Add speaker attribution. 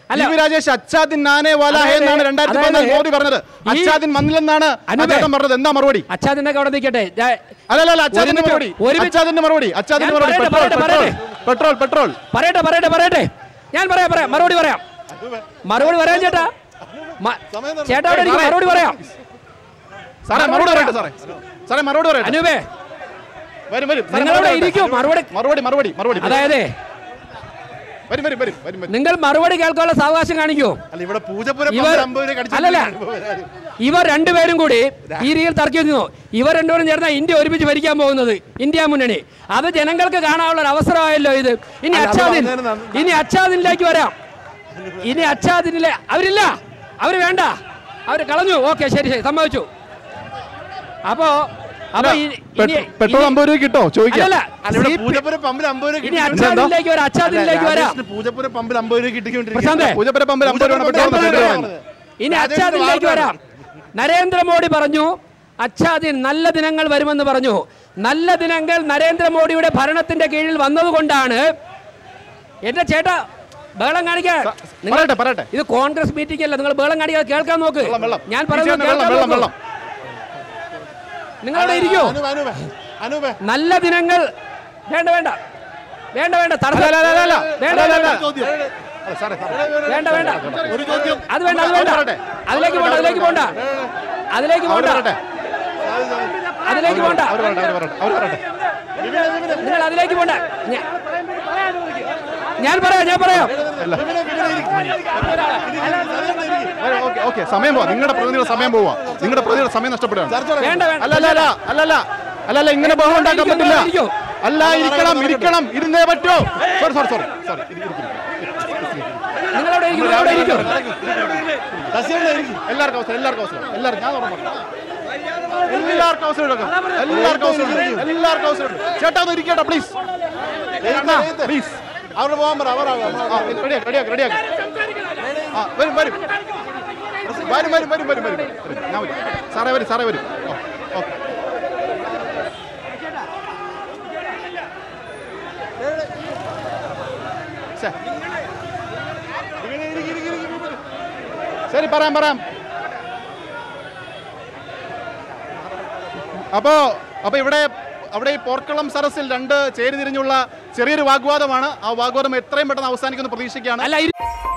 Speaker 1: അല്ല.
Speaker 2: T V Rajesh അച്ചാദിൻ നാനേ വാല ഹേ എന്നാണ്
Speaker 1: അതായത്
Speaker 2: രണ്ടായിരത്തി
Speaker 1: അതായത്
Speaker 2: പതിനാല് മോദി പറഞ്ഞത്
Speaker 1: ഈ-
Speaker 2: അച്ചാദിൻ വന്നില്ലെന്നാണ്
Speaker 1: അനുപേ.
Speaker 2: അദ്ദേഹം പറഞ്ഞത് എന്താ മറുപടി
Speaker 1: അച്ഛാദിനൊക്കെ അവിടെ നിൽക്കട്ടെ ഞാൻ-
Speaker 2: അല്ലല്ല അല്ല അച്ചാദിന്റെ
Speaker 1: ഒരു
Speaker 2: മറുപടി
Speaker 1: മിനിറ്റ്, ഒരു മിനിറ്റ്.
Speaker 2: അച്ചാദിന്റെ മറുപടി അച്ചാദിന്റെ
Speaker 1: ഞാൻ
Speaker 2: മറുപടി
Speaker 1: പറയട്ടെ,
Speaker 2: പെട്രോൾ
Speaker 1: പറയട്ടെ,
Speaker 2: പെട്രോൾ പെട്രോൾ പെട്രോൾ
Speaker 1: പറയട്ടെ പറയട്ടെ പറയട്ടെ ഞാൻ പറയാം പറയാം മറുപടി പറയാം മറുപടി പറയാം ചേട്ടാ മ- ചേട്ടാ അവിടെ ഇരിക്ക്, മറുപടി പറയാം
Speaker 2: സാറേ മറുപടി പറയട്ടെ സാറേ സാറേ മറുപടി പറയട്ടെ
Speaker 1: അനൂപേ
Speaker 2: വരും വരും സാറേ,
Speaker 1: നിങ്ങളവിടെ
Speaker 2: മറുപടി
Speaker 1: ഇരിക്കൂ
Speaker 2: പറയട്ടെ.
Speaker 1: മറുപടി
Speaker 2: മറുപടി മറുപടി മറുപടി
Speaker 1: അതായത്
Speaker 2: വരും വരും വരും വരും വരും
Speaker 1: നിങ്ങൾ മറുപടി കേൾക്കാനുള്ള സാവകാശം കാണിക്കൂ
Speaker 3: അല്ല ഇവിടെ പൂജപ്പുര
Speaker 1: ഇവർ-
Speaker 3: അമ്പത് രൂപ കടിച്ചു
Speaker 1: അല്ലല്ല. ഇവർ രണ്ടുപേരും കൂടി ഈ രീതിയിൽ തർക്കിക്കുന്നു ഇവർ രണ്ടുപേരും ചേർന്ന ഇന്ത്യ ഒരുമിച്ച് ഭരിക്കാൻ പോകുന്നത് ഇന്ത്യ മുന്നണി അത് ജനങ്ങൾക്ക് കാണാനുള്ള ഒരു അവസരമായല്ലോ ഇത് ഇനി
Speaker 3: അല്ല, അത്
Speaker 1: അച്ചാദിൻ
Speaker 3: പറഞ്ഞതിന് നന്ദി.
Speaker 1: ഇനി അച്ചാദിനിലേക്ക് വരാം ഇനി അച്ചാദിനിലെ അവരില്ല അവര് വേണ്ട അവര് കളഞ്ഞു ഓക്കെ ശരി ശരി സമ്മതിച്ചു അപ്പോ അപ്പൊ ഇനി- ഇനി-
Speaker 2: പെട്രോൾ
Speaker 1: ഇനി-
Speaker 2: അമ്പത് രൂപ കിട്ടോ ചോദിക്കാം
Speaker 1: അല്ലല്ല
Speaker 3: അല്ല ഇവിടെ
Speaker 1: സി പി-
Speaker 3: പൂജപ്പുര പമ്പിൽ അമ്പത് രൂപ
Speaker 1: ഇനി അച്ചാദിനിലേക്ക് വരാം അച്ചാദിനിലേക്ക് വരാം
Speaker 3: പൂജപ്പുര പമ്പിൽ അമ്പത് രൂപ
Speaker 1: പ്രശാന്തേ.
Speaker 2: പൂജപ്പുര പമ്പിൽ അമ്പത് രൂപ പെട്രോൾ
Speaker 1: ഞാൻ
Speaker 2: പെട്രോൾ
Speaker 1: പറയാം. ഇനി അച്ചാദിനിലേക്ക് വരാം നരേന്ദ്രമോദി പറഞ്ഞു അച്ചാദിൻ നല്ല ദിനങ്ങൾ വരുമെന്ന് പറഞ്ഞു നല്ല ദിനങ്ങൾ നരേന്ദ്രമോദിയുടെ ഭരണത്തിന്റെ കീഴിൽ വന്നതുകൊണ്ടാണ് എന്റെ ചേട്ടാ ബഹളം കാണിക്കാൻ നിങ്ങൾ-
Speaker 2: പറയട്ടെ പറയട്ടെ
Speaker 1: ഇത് കോൺഗ്രസ് മീറ്റിംഗ് അല്ല നിങ്ങൾ ബഹളം കാണിക്കാതെ കേൾക്കാൻ നോക്ക്
Speaker 2: വെള്ളം വെള്ളം
Speaker 1: ഞാൻ
Speaker 2: ഈ
Speaker 1: പറയുന്നത്
Speaker 2: ചേട്ടന് വെള്ളം
Speaker 1: കേൾക്കാൻ
Speaker 2: വെള്ളം
Speaker 1: നോക്കൂ.
Speaker 2: വെള്ളം
Speaker 1: നിങ്ങളവിടെ ഇരിക്കൂ
Speaker 3: അനൂപ് അനൂപ്
Speaker 1: നല്ല ദിനങ്ങൾ വേണ്ട വേണ്ട വേണ്ട വേണ്ട
Speaker 2: അല്ല,
Speaker 1: തടസ്സം
Speaker 2: അല്ല, അല്ല, അല്ല.
Speaker 1: വേണ്ട
Speaker 2: അല്ല,
Speaker 1: വേണ്ട
Speaker 2: അല്ല. അല്ല, സാറേ, സാറേ.
Speaker 1: വേണ്ട വേണ്ട
Speaker 3: ഒരു ചോദ്യം
Speaker 1: അത് വേണ്ട അത് വേണ്ട
Speaker 2: പറയട്ടെ.
Speaker 1: അതിലേക്ക് പോണ്ട അതിലേക്ക് പോണ്ട അതിലേക്ക്
Speaker 2: അവര്
Speaker 1: പോണ്ട
Speaker 2: പറയട്ടെ
Speaker 1: അതിലേക്ക് പോണ്ട
Speaker 2: അവര് പറയട്ടെ അവര് പറയട്ടെ അവര് പറയട്ടെ
Speaker 1: നിങ്ങൾ അതിലേക്ക് പോണ്ട ഞാ- ഞാൻ പറയാം ഞാൻ പറയാം
Speaker 2: ഓക്കെ ഓക്കെ സമയം പോവാ നിങ്ങളുടെ പ്രതിനിധിയുടെ സമയം പോവാ നിങ്ങളുടെ പ്രതിനിധിയുടെ സമയം നഷ്ടപ്പെടുകയാണ്
Speaker 1: വേണ്ട വേണ്ട
Speaker 2: അല്ലല്ല അല്ല അല്ലല്ല അല്ലല്ല ഇങ്ങനെ ബഹളം ഉണ്ടാക്കാൻ
Speaker 1: ഇരിക്കൂ,
Speaker 2: പറ്റില്ല
Speaker 1: ഇരിക്കൂ.
Speaker 2: അല്ല ഇരിക്കണം ഇരിക്കണം ഇരുന്നേ പറ്റോ സോറി സോറി സോറി സോറി
Speaker 1: നിങ്ങളവിടെ ഇരിക്കും അവിടെ ഇരിക്കും
Speaker 2: എല്ലാവർക്കും അവസരം എല്ലാവർക്കും അവസരം എല്ലാവർക്കും ഞാൻ തുറന്നു എല്ലാവർക്കും അവസരം എടുക്കാം എല്ലാവർക്കും അവസരം ഉണ്ട്. എല്ലാവർക്കും അവസരം ഉണ്ട്. ചേട്ടാ ഒന്ന് ഇരിക്കട്ടെ പ്ലീസ് പ്ലീസ്
Speaker 3: അവിടെ പോകാൻ പറ അവർ
Speaker 2: റെഡിയാക്കി റെഡിയാക്കി റെഡിയാക്കി ആ വരും വരും വരും വരും വരും വരും വരും വരും. ഞാൻ വരും സാറേ വരും സാറേ വരും ഓ, ഓക്കെ ശ്ശെ. ശരി പറയാം പറയാം അപ്പോ അപ്പൊ ഇവിടെ അവിടെ ഈ പോർക്കളം സരസിൽ രണ്ട് ചേരി തിരിഞ്ഞുള്ള ചെറിയൊരു വാഗ്വാദമാണ് ആ വാഗ്വാദം എത്രയും പെട്ടെന്ന് അവസാനിക്കുമെന്ന് പ്രതീക്ഷിക്കുകയാണ്
Speaker 1: അല്ല ഇരി-